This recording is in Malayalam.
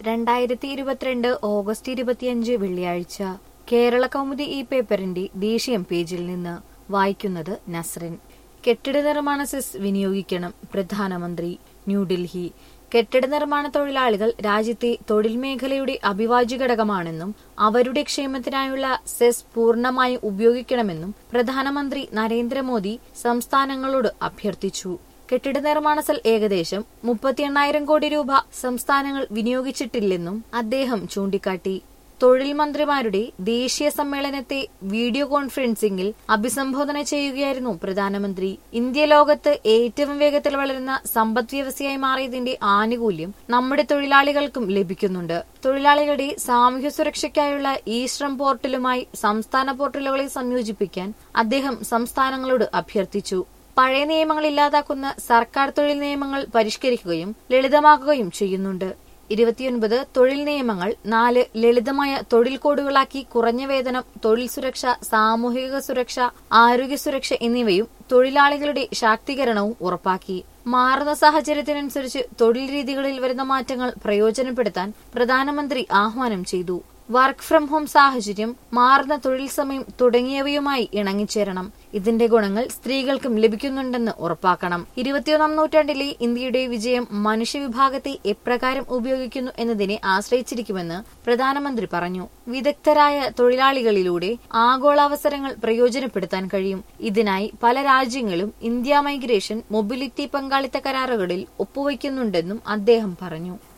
രണ്ടായിരത്തി ഇരുപത്തിരണ്ട് ഓഗസ്റ്റ് ഇരുപത്തിയഞ്ച് വെള്ളിയാഴ്ച കേരള കൗമുദി ഈ പേപ്പറിന്റെ ദേശീയം പേജിൽ നിന്ന് വായിക്കുന്നത് നസ്രിൻ കെട്ടിട നിർമ്മാണ സെസ് വിനിയോഗിക്കണം പ്രധാനമന്ത്രി ന്യൂഡൽഹി കെട്ടിട നിർമ്മാണ തൊഴിലാളികൾ രാജ്യത്തെ തൊഴിൽ മേഖലയുടെ അവിഭാജ്യ ഘടകമാണെന്നും അവരുടെ ക്ഷേമത്തിനായുള്ള സെസ് പൂർണ്ണമായും ഉപയോഗിക്കണമെന്നും പ്രധാനമന്ത്രി നരേന്ദ്രമോദി സംസ്ഥാനങ്ങളോട് അഭ്യർത്ഥിച്ചു കെട്ടിട നിർമ്മാണ സെൽ ഏകദേശം മുപ്പത്തി എണ്ണായിരം കോടി രൂപ സംസ്ഥാനങ്ങൾ വിനിയോഗിച്ചിട്ടില്ലെന്നും അദ്ദേഹം ചൂണ്ടിക്കാട്ടി തൊഴിൽ മന്ത്രിമാരുടെ ദേശീയ സമ്മേളനത്തെ വീഡിയോ കോൺഫറൻസിംഗിൽ അഭിസംബോധന ചെയ്യുകയായിരുന്നു പ്രധാനമന്ത്രി ഇന്ത്യ ലോകത്ത് ഏറ്റവും വേഗത്തിൽ വളരുന്ന സമ്പദ് വ്യവസ്ഥയായി മാറിയതിന്റെ ആനുകൂല്യം നമ്മുടെ തൊഴിലാളികൾക്കും ലഭിക്കുന്നുണ്ട് തൊഴിലാളികളുടെ സാമൂഹ്യ സുരക്ഷയ്ക്കായുള്ള ഈ ശ്രം പോർട്ടലുമായി സംസ്ഥാന പോർട്ടലുകളെ സംയോജിപ്പിക്കാൻ അദ്ദേഹം സംസ്ഥാനങ്ങളോട് അഭ്യർത്ഥിച്ചു പഴയ നിയമങ്ങൾ ഇല്ലാതാക്കുന്ന സർക്കാർ തൊഴിൽ നിയമങ്ങൾ പരിഷ്കരിക്കുകയും ലളിതമാക്കുകയും ചെയ്യുന്നുണ്ട് ഇരുപത്തിയൊൻപത് തൊഴിൽ നിയമങ്ങൾ നാല് ലളിതമായ തൊഴിൽ കോഡുകളാക്കി കുറഞ്ഞ വേതനം തൊഴിൽ സുരക്ഷ സാമൂഹിക സുരക്ഷ ആരോഗ്യ സുരക്ഷ എന്നിവയും തൊഴിലാളികളുടെ ശാക്തീകരണവും ഉറപ്പാക്കി മാറുന്ന സാഹചര്യത്തിനനുസരിച്ച് തൊഴിൽ രീതികളിൽ വരുന്ന മാറ്റങ്ങൾ പ്രയോജനപ്പെടുത്താൻ പ്രധാനമന്ത്രി ആഹ്വാനം ചെയ്തു വർക്ക് ഫ്രം ഹോം സാഹചര്യം മാറുന്ന തൊഴിൽ സമയം തുടങ്ങിയവയുമായി ഇണങ്ങിച്ചേരണം ഇതിന്റെ ഗുണങ്ങൾ സ്ത്രീകൾക്കും ലഭിക്കുന്നുണ്ടെന്ന് ഉറപ്പാക്കണം ഇരുപത്തിയൊന്നാം നൂറ്റാണ്ടിലെ ഇന്ത്യയുടെ വിജയം മനുഷ്യവിഭാഗത്തെ എപ്രകാരം ഉപയോഗിക്കുന്നു എന്നതിനെ ആശ്രയിച്ചിരിക്കുമെന്ന് പ്രധാനമന്ത്രി പറഞ്ഞു വിദഗ്ധരായ തൊഴിലാളികളിലൂടെ ആഗോളാവസരങ്ങൾ പ്രയോജനപ്പെടുത്താൻ കഴിയും ഇതിനായി പല രാജ്യങ്ങളും ഇന്ത്യ മൈഗ്രേഷൻ മൊബിലിറ്റി പങ്കാളിത്ത കരാറുകളിൽ ഒപ്പുവയ്ക്കുന്നുണ്ടെന്നും അദ്ദേഹം പറഞ്ഞു